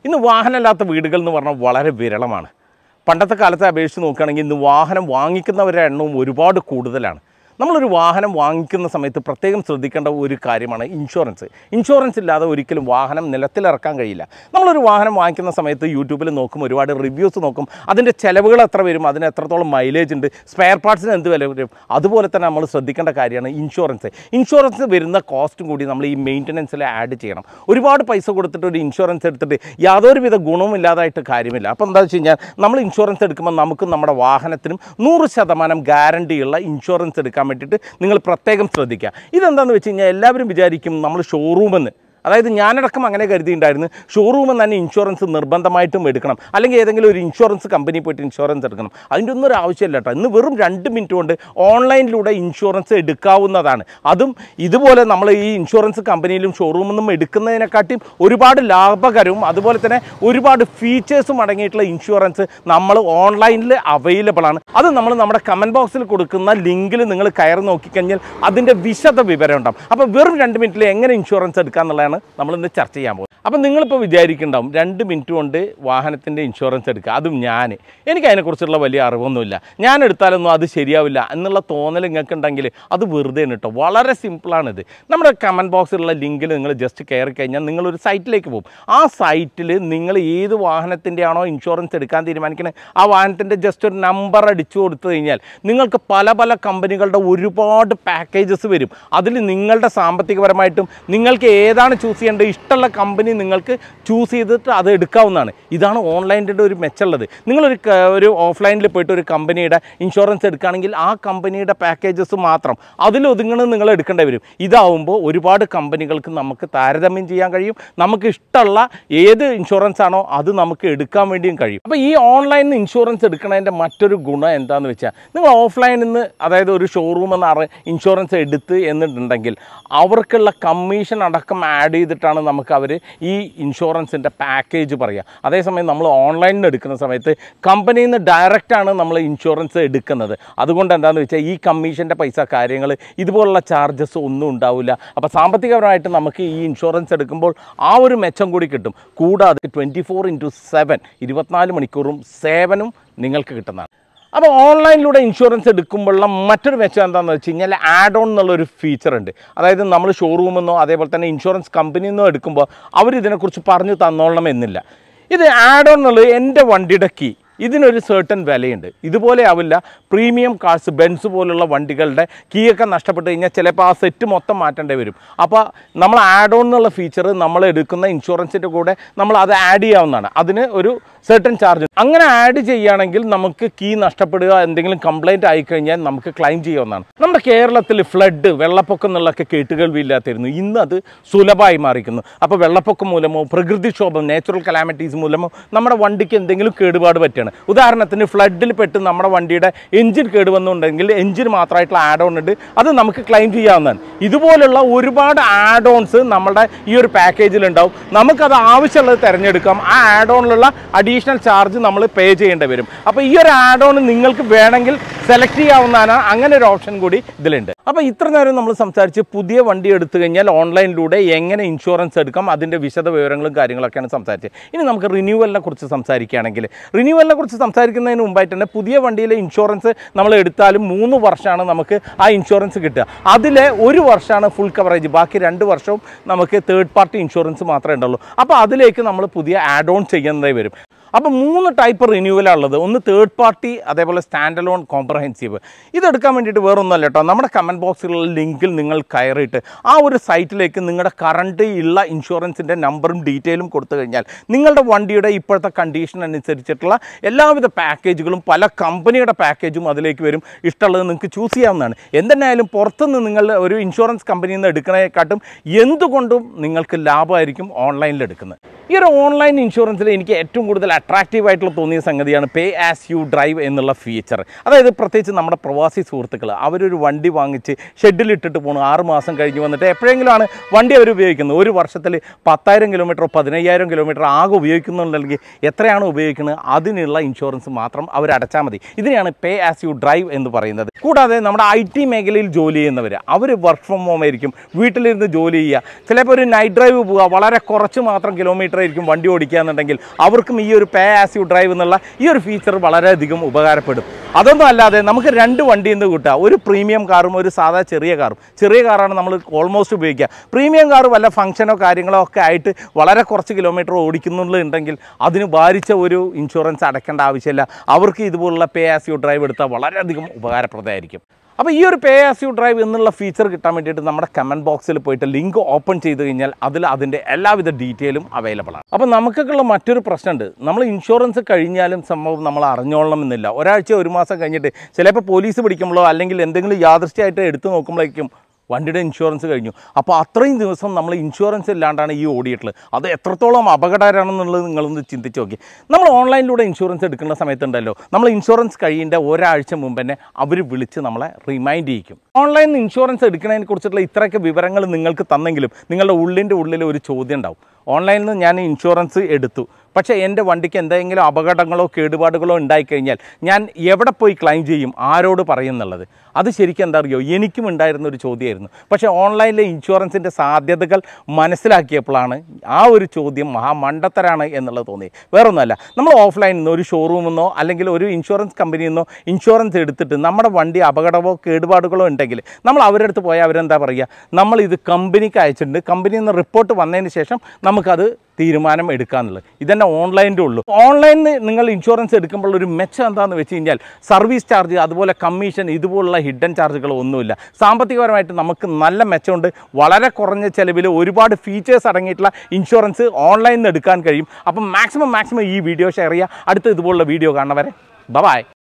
ഇന്ന് വാഹനമില്ലാത്ത വീടുകൾ എന്ന് പറഞ്ഞാൽ വളരെ വിരളമാണ് പണ്ടത്തെ കാലത്തെ അപേക്ഷിച്ച് നോക്കുകയാണെങ്കിൽ ഇന്ന് വാഹനം വാങ്ങിക്കുന്നവരുടെ എണ്ണവും ഒരുപാട് കൂടുതലാണ് നമ്മളൊരു വാഹനം വാങ്ങിക്കുന്ന സമയത്ത് പ്രത്യേകം ശ്രദ്ധിക്കേണ്ട ഒരു കാര്യമാണ് ഇൻഷുറൻസ് ഇൻഷുറൻസ് ഇല്ലാതെ ഒരിക്കലും വാഹനം നിലത്തിലിറക്കാൻ കഴിയില്ല നമ്മളൊരു വാഹനം വാങ്ങിക്കുന്ന സമയത്ത് യൂട്യൂബിൽ നോക്കും ഒരുപാട് റിവ്യൂസ് നോക്കും അതിൻ്റെ ചിലവുകൾ എത്ര വരും അതിന് എത്രത്തോളം മൈലേജ് ഉണ്ട് സ്പെയർ പാർട്സിന് എന്ത് വില വരും അതുപോലെ തന്നെ നമ്മൾ ശ്രദ്ധിക്കേണ്ട കാര്യമാണ് ഇൻഷുറൻസ് ഇൻഷുറൻസ് വരുന്ന കോസ്റ്റും കൂടി നമ്മൾ ഈ മെയിൻ്റനൻസിൽ ആഡ് ചെയ്യണം ഒരുപാട് പൈസ കൊടുത്തിട്ട് ഒരു ഇൻഷുറൻസ് എടുത്തിട്ട് യാതൊരുവിധ ഗുണവും ഇല്ലാതായിട്ട് കാര്യമില്ല അപ്പോൾ എന്താ വെച്ച് കഴിഞ്ഞാൽ നമ്മൾ ഇൻഷുറൻസ് എടുക്കുമ്പോൾ നമുക്ക് നമ്മുടെ വാഹനത്തിനും നൂറ് ശതമാനം ഗ്യാരണ്ടിയുള്ള ഇൻഷുറൻസ് എടുക്കാൻ വേണ്ടിയിട്ട് നിങ്ങൾ പ്രത്യേകം ശ്രദ്ധിക്കുക ഇതെന്താണെന്ന് വെച്ച് കഴിഞ്ഞാൽ എല്ലാവരും വിചാരിക്കും നമ്മൾ ഷോറൂമെന്ന് അതായത് ഞാനടക്കം അങ്ങനെ കരുതിയിട്ടുണ്ടായിരുന്നു ഷോറൂമിൽ തന്നെ ഇൻഷുറൻസ് നിർബന്ധമായിട്ടും എടുക്കണം അല്ലെങ്കിൽ ഏതെങ്കിലും ഒരു ഇൻഷുറൻസ് കമ്പനി പോയിട്ട് ഇൻഷുറൻസ് എടുക്കണം അതിൻ്റെ ഒന്നും ഒരു ആവശ്യമില്ല കേട്ടോ ഇന്ന് വെറും രണ്ട് മിനിറ്റ് കൊണ്ട് ഓൺലൈനിലൂടെ ഇൻഷുറൻസ് എടുക്കാവുന്നതാണ് അതും ഇതുപോലെ നമ്മൾ ഈ ഇൻഷുറൻസ് കമ്പനിയിലും ഷോറൂമിൽ നിന്നും എടുക്കുന്നതിനെക്കാട്ടിയും ഒരുപാട് ലാഭകരവും അതുപോലെ തന്നെ ഒരുപാട് ഫീച്ചേഴ്സും അടങ്ങിയിട്ടുള്ള ഇൻഷുറൻസ് നമ്മൾ ഓൺലൈനിൽ അവൈലബിൾ ആണ് അത് നമ്മൾ നമ്മുടെ കമൻറ്റ് ബോക്സിൽ കൊടുക്കുന്ന ലിങ്കിൽ നിങ്ങൾ കയറി നോക്കിക്കഴിഞ്ഞാൽ അതിൻ്റെ വിശദ വിവരം ഉണ്ടാവും അപ്പോൾ വെറും രണ്ട് മിനിറ്റിൽ എങ്ങനെ ഇൻഷുറൻസ് എടുക്കുക എന്നുള്ളതാണ് നമ്മളിന്ന് ചർച്ച ചെയ്യാൻ പോകുന്നത് അപ്പം നിങ്ങളിപ്പോൾ വിചാരിക്കുന്നുണ്ടാവും രണ്ട് മിനിറ്റ് കൊണ്ട് വാഹനത്തിൻ്റെ ഇൻഷുറൻസ് എടുക്കുക അതും ഞാൻ എനിക്ക് അതിനെക്കുറിച്ചുള്ള വലിയ അറിവൊന്നുമില്ല ഞാൻ എടുത്താലൊന്നും അത് ശരിയാവില്ല എന്നുള്ള തോന്നൽ നിങ്ങൾക്ക് ഉണ്ടെങ്കിൽ അത് വെറുതെ കേട്ടോ വളരെ സിമ്പിളാണിത് നമ്മുടെ കമൻറ്റ് ബോക്സിലുള്ള ലിങ്കിൽ നിങ്ങൾ ജസ്റ്റ് കയറി കഴിഞ്ഞാൽ നിങ്ങളൊരു സൈറ്റിലേക്ക് പോകും ആ സൈറ്റിൽ നിങ്ങൾ ഏത് വാഹനത്തിൻ്റെ ആണോ ഇൻഷുറൻസ് എടുക്കാൻ തീരുമാനിക്കുന്നത് ആ വാഹനത്തിൻ്റെ ജസ്റ്റ് ഒരു നമ്പർ അടിച്ചു കൊടുത്തു കഴിഞ്ഞാൽ നിങ്ങൾക്ക് പല പല കമ്പനികളുടെ ഒരുപാട് പാക്കേജസ് വരും അതിൽ നിങ്ങളുടെ സാമ്പത്തികപരമായിട്ടും നിങ്ങൾക്ക് ഏതാണ് ചൂസ് ചെയ്യേണ്ടത് ഇഷ്ടമുള്ള കമ്പനി നിങ്ങൾക്ക് ചൂസ് ചെയ്തിട്ട് അത് എടുക്കാവുന്നതാണ് ഇതാണ് ഓൺലൈനിൻ്റെ ഒരു മെച്ചമുള്ളത് നിങ്ങളൊരു ക- ഒരു ഓഫ്ലൈനിൽ പോയിട്ട് ഒരു കമ്പനിയുടെ ഇൻഷുറൻസ് എടുക്കുകയാണെങ്കിൽ ആ കമ്പനിയുടെ പാക്കേജസ് മാത്രം അതിലൊതുങ്ങണം നിങ്ങൾ എടുക്കേണ്ടി വരും ഇതാവുമ്പോൾ ഒരുപാട് കമ്പനികൾക്ക് നമുക്ക് താരതമ്യം ചെയ്യാൻ കഴിയും നമുക്ക് ഇഷ്ടമുള്ള ഏത് ഇൻഷുറൻസ് ആണോ അത് നമുക്ക് എടുക്കാൻ വേണ്ടിയും കഴിയും അപ്പോൾ ഈ ഓൺലൈനിൽ നിന്ന് ഇൻഷുറൻസ് എടുക്കുന്നതിൻ്റെ മറ്റൊരു ഗുണം എന്താണെന്ന് വെച്ചാൽ നിങ്ങൾ ഓഫ്ലൈനിൽ നിന്ന് അതായത് ഒരു ഷോറൂം എന്ന് പറഞ്ഞ ഇൻഷുറൻസ് എടുത്ത് എന്നിട്ടുണ്ടെങ്കിൽ അവർക്കുള്ള കമ്മീഷൻ അടക്കം ആഡ് ചെയ്തിട്ടാണ് നമുക്ക് അവർ ഈ ഇൻഷുറൻസിൻ്റെ പാക്കേജ് പറയുക അതേസമയം നമ്മൾ ഓൺലൈനിൽ നിന്ന് എടുക്കുന്ന സമയത്ത് കമ്പനിയിൽ നിന്ന് ഡയറക്റ്റാണ് നമ്മൾ ഇൻഷുറൻസ് എടുക്കുന്നത് അതുകൊണ്ട് എന്താണെന്ന് വെച്ചാൽ ഈ കമ്മീഷൻ്റെ പൈസ കാര്യങ്ങൾ ഇതുപോലുള്ള ചാർജസ് ഒന്നും ഉണ്ടാവില്ല അപ്പോൾ സാമ്പത്തികപരമായിട്ട് നമുക്ക് ഈ ഇൻഷുറൻസ് എടുക്കുമ്പോൾ ആ ഒരു മെച്ചം കൂടി കിട്ടും കൂടാതെ ട്വൻറ്റി ഫോർ ഇൻറ്റു സെവൻ ഇരുപത്തിനാല് മണിക്കൂറും സേവനം നിങ്ങൾക്ക് കിട്ടുന്നതാണ് അപ്പോൾ ഓൺലൈനിലൂടെ ഇൻഷുറൻസ് എടുക്കുമ്പോഴുള്ള മറ്റൊരു മെച്ചം എന്താണെന്ന് വെച്ച് കഴിഞ്ഞാൽ ആഡ് ഓൺ എന്നുള്ളൊരു ഫീച്ചർ ഉണ്ട് അതായത് നമ്മൾ ഷോറൂമിൽ നിന്നോ അതേപോലെ തന്നെ ഇൻഷുറൻസ് കമ്പനിയിൽ നിന്നോ എടുക്കുമ്പോൾ അവർ ഇതിനെക്കുറിച്ച് പറഞ്ഞു തന്നോളണം എന്നില്ല ഇത് ആഡ് ഓൺ എന്നുള്ളത് എൻ്റെ വണ്ടിയുടെ കീ ഇതിനൊരു സേർട്ടൻ വിലയുണ്ട് ഇതുപോലെ ആവില്ല പ്രീമിയം കാർസ് ബെൻസ് പോലുള്ള വണ്ടികളുടെ കീ ഒക്കെ നഷ്ടപ്പെട്ട് കഴിഞ്ഞാൽ ചിലപ്പോൾ ആ സെറ്റ് മൊത്തം മാറ്റേണ്ടി വരും അപ്പോൾ നമ്മൾ ആഡ് ഓൺ എന്നുള്ള ഫീച്ചർ നമ്മൾ എടുക്കുന്ന ഇൻഷുറൻസിൻ്റെ കൂടെ നമ്മൾ അത് ആഡ് ചെയ്യാവുന്നതാണ് അതിന് ഒരു സെർട്ടൻ ചാർജ് അങ്ങനെ ആഡ് ചെയ്യുകയാണെങ്കിൽ നമുക്ക് കീ നഷ്ടപ്പെടുക എന്തെങ്കിലും കംപ്ലൈൻറ്റ് ആയിക്കഴിഞ്ഞാൽ നമുക്ക് ക്ലെയിം ചെയ്യാവുന്നതാണ് നമ്മുടെ കേരളത്തിൽ ഫ്ലഡ് വെള്ളപ്പൊക്കം എന്നുള്ളതൊക്കെ കേട്ടുകേൾവിയില്ലാത്തിരുന്നു ഇന്ന് അത് സുലഭമായി മാറിക്കുന്നു അപ്പോൾ വെള്ളപ്പൊക്കം മൂലമോ പ്രകൃതിക്ഷോഭം നാച്ചുറൽ കലാമിറ്റീസ് മൂലമോ നമ്മുടെ വണ്ടിക്ക് എന്തെങ്കിലും കേടുപാട് പറ്റുകയാണ് ഉദാഹരണത്തിന് ഫ്ലഡിൽ പെട്ട് നമ്മുടെ വണ്ടിയുടെ എഞ്ചിൻ കേടുവന്നുണ്ടെങ്കിൽ എഞ്ചിൻ മാത്രമായിട്ടുള്ള ആഡ് ഓൺ ഉണ്ട് അത് നമുക്ക് ക്ലെയിം ചെയ്യാവുന്നതാണ് ഇതുപോലുള്ള ഒരുപാട് ആഡ് ഓൺസ് നമ്മുടെ ഈ ഒരു പാക്കേജിൽ ഉണ്ടാവും നമുക്കത് ആവശ്യമുള്ളത് തിരഞ്ഞെടുക്കാം ആ ആഡ് ഓണിലുള്ള അഡീഷണൽ ചാർജ് നമ്മൾ പേ ചെയ്യേണ്ടി വരും അപ്പോൾ ഈ ഒരു ആഡ് ഓൺ നിങ്ങൾക്ക് വേണമെങ്കിൽ സെലക്ട് ചെയ്യാവുന്നതാണ് അങ്ങനെ ഒരു ഓപ്ഷൻ കൂടി ഇതിലുണ്ട് അപ്പോൾ ഇത്ര നേരം നമ്മൾ സംസാരിച്ച് പുതിയ വണ്ടി എടുത്തു കഴിഞ്ഞാൽ ഓൺലൈനിലൂടെ എങ്ങനെ ഇൻഷുറൻസ് എടുക്കാം അതിൻ്റെ വിശദ വിവരങ്ങളും കാര്യങ്ങളൊക്കെയാണ് സംസാരിച്ചത് ഇനി നമുക്ക് റിന്യൂവലിനെ കുറിച്ച് സംസാരിക്കുകയാണെങ്കിൽ റിന്യൂവലിനെ കുറിച്ച് സംസാരിക്കുന്നതിന് മുമ്പായിട്ട് തന്നെ പുതിയ വണ്ടിയിലെ ഇൻഷുറൻസ് നമ്മൾ എടുത്താലും മൂന്ന് വർഷമാണ് നമുക്ക് ആ ഇൻഷുറൻസ് കിട്ടുക അതിലെ ഒരു വർഷമാണ് ഫുൾ കവറേജ് ബാക്കി രണ്ട് വർഷവും നമുക്ക് തേർഡ് പാർട്ടി ഇൻഷുറൻസ് മാത്രമേ ഉണ്ടാവുള്ളൂ അപ്പോൾ അതിലേക്ക് നമ്മൾ പുതിയ ആഡ് ഓൺ ചെയ്യുന്നതായി വരും അപ്പോൾ മൂന്ന് ടൈപ്പ് റിന്യൂവലാണ് ഉള്ളത് ഒന്ന് തേർഡ് പാർട്ടി അതേപോലെ സ്റ്റാൻഡ് അലോൺ കോംപ്രഹെൻസീവ് ഇതെടുക്കാൻ വേണ്ടിയിട്ട് വേറൊന്നുമല്ല കേട്ടോ നമ്മുടെ കമൻറ്റ് ബോക്സിലുള്ള ലിങ്കിൽ നിങ്ങൾ കയറിയിട്ട് ആ ഒരു സൈറ്റിലേക്ക് നിങ്ങളുടെ കറണ്ട് ഉള്ള ഇൻഷുറൻസിൻ്റെ നമ്പറും ഡീറ്റെയിലും കൊടുത്തു കഴിഞ്ഞാൽ നിങ്ങളുടെ വണ്ടിയുടെ ഇപ്പോഴത്തെ കണ്ടീഷൻ അനുസരിച്ചിട്ടുള്ള എല്ലാവിധ പാക്കേജുകളും പല കമ്പനിയുടെ പാക്കേജും അതിലേക്ക് വരും ഇഷ്ടമുള്ളത് നിങ്ങൾക്ക് ചൂസ് ചെയ്യാവുന്നതാണ് എന്തെന്നായാലും പുറത്തുനിന്ന് നിങ്ങൾ ഒരു ഇൻഷുറൻസ് കമ്പനിയിൽ നിന്ന് എടുക്കുന്നതിനെക്കാട്ടും എന്തുകൊണ്ടും നിങ്ങൾക്ക് ലാഭമായിരിക്കും ഓൺലൈനിൽ എടുക്കുന്നത് ഈ ഒരു ഓൺലൈൻ ഇൻഷുറൻസിൽ എനിക്ക് ഏറ്റവും കൂടുതൽ അട്രാക്റ്റീവ് ആയിട്ടുള്ള തോന്നിയ സംഗതിയാണ് പേ ആസ് യു ഡ്രൈവ് എന്നുള്ള ഫീച്ചർ അതായത് പ്രത്യേകിച്ച് നമ്മുടെ പ്രവാസി സുഹൃത്തുക്കൾ അവരൊരു വണ്ടി വാങ്ങിച്ച് ഷെഡിലിട്ടിട്ട് പോകണം ആറ് മാസം കഴിഞ്ഞ് വന്നിട്ട് എപ്പോഴെങ്കിലുമാണ് വണ്ടി അവർ ഉപയോഗിക്കുന്നത് ഒരു വർഷത്തിൽ പത്തായിരം കിലോമീറ്ററോ പതിനയ്യായിരം കിലോമീറ്റർ ആകെ ഉപയോഗിക്കുന്നുണ്ടെങ്കിൽ എത്രയാണ് ഉപയോഗിക്കുന്നത് അതിനുള്ള ഇൻഷുറൻസ് മാത്രം അവർ അടച്ചാൽ മതി ഇതിനെയാണ് പേ ആസ് യു ഡ്രൈവ് എന്ന് പറയുന്നത് കൂടാതെ നമ്മുടെ ഐ ടി മേഖലയിൽ ജോലി ചെയ്യുന്നവർ അവർ വർക്ക് ഫ്രം ഹോം ആയിരിക്കും വീട്ടിലിരുന്ന് ജോലി ചെയ്യുക ചിലപ്പോൾ ഒരു നൈറ്റ് ഡ്രൈവ് പോവുക വളരെ കുറച്ച് മാത്രം കിലോമീറ്റർ ആയിരിക്കും വണ്ടി ഓടിക്കുക എന്നുണ്ടെങ്കിൽ അവർക്കും ഈ ഒരു പേ ആസ് യു ഡ്രൈവ് എന്നുള്ള ഈ ഒരു ഫീച്ചർ വളരെയധികം ഉപകാരപ്പെടും അതൊന്നും അല്ലാതെ നമുക്ക് രണ്ട് വണ്ടിയിൽ നിന്ന് കിട്ടുക ഒരു പ്രീമിയം കാറും ഒരു സാധാ ചെറിയ കാറും ചെറിയ കാറാണ് നമ്മൾ ഓൾമോസ്റ്റ് ഉപയോഗിക്കുക പ്രീമിയം കാർ വല്ല ഫംഗ്ഷനോ കാര്യങ്ങളോ ഒക്കെ ആയിട്ട് വളരെ കുറച്ച് കിലോമീറ്റർ ഓടിക്കുന്നുണ്ടെങ്കിൽ അതിന് ഭാരിച്ച ഒരു ഇൻഷുറൻസ് അടയ്ക്കേണ്ട ആവശ്യമില്ല അവർക്ക് ഇതുപോലുള്ള പേ ആസ് യു ഡ്രൈവ് എടുത്താൽ വളരെയധികം ഉപകാരപ്രദമായിരിക്കും അപ്പോൾ ഈ ഒരു പേ ആസ് യു ഡ്രൈവ് എന്നുള്ള ഫീച്ചർ കിട്ടാൻ വേണ്ടിയിട്ട് നമ്മുടെ കമൻറ്റ് ബോക്സിൽ പോയിട്ട് ലിങ്ക് ഓപ്പൺ ചെയ്ത് കഴിഞ്ഞാൽ അതിൽ അതിൻ്റെ എല്ലാവിധ ഡീറ്റെയിലും അവൈലബിൾ ആണ് അപ്പോൾ നമുക്കൊക്കെയുള്ള മറ്റൊരു പ്രശ്നമുണ്ട് നമ്മൾ ഇൻഷുറൻസ് കഴിഞ്ഞാലും സംഭവം നമ്മൾ അറിഞ്ഞോളണം എന്നില്ല ഒരാഴ്ച ഒരു മാസം കഴിഞ്ഞിട്ട് ചിലപ്പോൾ പോലീസ് പിടിക്കുമ്പോഴോ അല്ലെങ്കിൽ എന്തെങ്കിലും യാദൃശ്യമായിട്ട് എടുത്തു നോക്കുമ്പോഴേക്കും വണ്ടിയുടെ ഇൻഷുറൻസ് കഴിഞ്ഞു അപ്പോൾ അത്രയും ദിവസം നമ്മൾ ഇൻഷുറൻസ് ഇല്ലാണ്ടാണ് ഈ ഓടിയിട്ടുള്ളത് അത് എത്രത്തോളം അപകടകരമാണെന്നുള്ളത് നിങ്ങളൊന്ന് ചിന്തിച്ച് നോക്കി നമ്മൾ ഓൺലൈനിലൂടെ ഇൻഷുറൻസ് എടുക്കുന്ന സമയത്തുണ്ടല്ലോ നമ്മൾ ഇൻഷുറൻസ് കഴിയേണ്ട ഒരാഴ്ച മുമ്പ് തന്നെ അവർ വിളിച്ച് നമ്മളെ റിമൈൻഡ് ചെയ്യിക്കും ഓൺലൈനിൽ ഇൻഷുറൻസ് എടുക്കുന്നതിനെ കുറിച്ചിട്ടുള്ള ഇത്രയൊക്കെ വിവരങ്ങൾ നിങ്ങൾക്ക് തന്നെങ്കിലും നിങ്ങളുടെ ഉള്ളിൻ്റെ ഉള്ളിൽ ഒരു ചോദ്യം ഉണ്ടാവും ഓൺലൈനിൽ നിന്ന് ഞാൻ ഇൻഷുറൻസ് എടുത്തു പക്ഷേ എൻ്റെ വണ്ടിക്ക് എന്തെങ്കിലും അപകടങ്ങളോ കേടുപാടുകളോ ഉണ്ടായിക്കഴിഞ്ഞാൽ ഞാൻ എവിടെ പോയി ക്ലെയിം ചെയ്യും ആരോട് പറയും എന്നുള്ളത് അത് ശരിക്കും എന്താ അറിയോ എനിക്കും ഉണ്ടായിരുന്ന ഒരു ചോദ്യമായിരുന്നു പക്ഷേ ഓൺലൈനിലെ ഇൻഷുറൻസിൻ്റെ സാധ്യതകൾ മനസ്സിലാക്കിയപ്പോഴാണ് ആ ഒരു ചോദ്യം മഹാമണ്ടത്തരാണ് എന്നുള്ളത് തോന്നി വേറൊന്നുമല്ല നമ്മൾ ഓഫ്ലൈനിൽ നിന്ന് ഒരു ഷോറൂമിൽ നിന്നോ അല്ലെങ്കിൽ ഒരു ഇൻഷുറൻസ് കമ്പനിയിൽ നിന്നോ ഇൻഷുറൻസ് എടുത്തിട്ട് നമ്മുടെ വണ്ടി അപകടമോ കേടുപാടുകളോ ഉണ്ടെങ്കിൽ നമ്മൾ അവരുടെ അടുത്ത് പോയാൽ അവരെന്താ പറയുക നമ്മൾ ഇത് കമ്പനിക്ക് അയച്ചിട്ടുണ്ട് കമ്പനിയിൽ നിന്ന് റിപ്പോർട്ട് വന്നതിന് ശേഷം നമുക്കത് തീരുമാനം എടുക്കാന്നുള്ളത് ഇതന്നെ ഓൺലൈൻ്റെ ഉള്ളൂ ഓൺലൈനിൽ നിങ്ങൾ ഇൻഷുറൻസ് എടുക്കുമ്പോൾ ഒരു മെച്ചം എന്താണെന്ന് വെച്ച് കഴിഞ്ഞാൽ സർവീസ് ചാർജ് അതുപോലെ കമ്മീഷൻ ഇതുപോലുള്ള ഹിഡൻ ചാർജുകൾ ഒന്നുമില്ല സാമ്പത്തികപരമായിട്ട് നമുക്ക് നല്ല മെച്ചമുണ്ട് വളരെ കുറഞ്ഞ ചിലവിൽ ഒരുപാട് ഫീച്ചേഴ്സ് അടങ്ങിയിട്ടുള്ള ഇൻഷുറൻസ് ഓൺലൈനിൽ നിന്ന് എടുക്കാൻ കഴിയും അപ്പം മാക്സിമം മാക്സിമം ഈ വീഡിയോ ഷെയർ ചെയ്യുക അടുത്ത ഇതുപോലുള്ള വീഡിയോ കാണുന്നവരെ ബൈ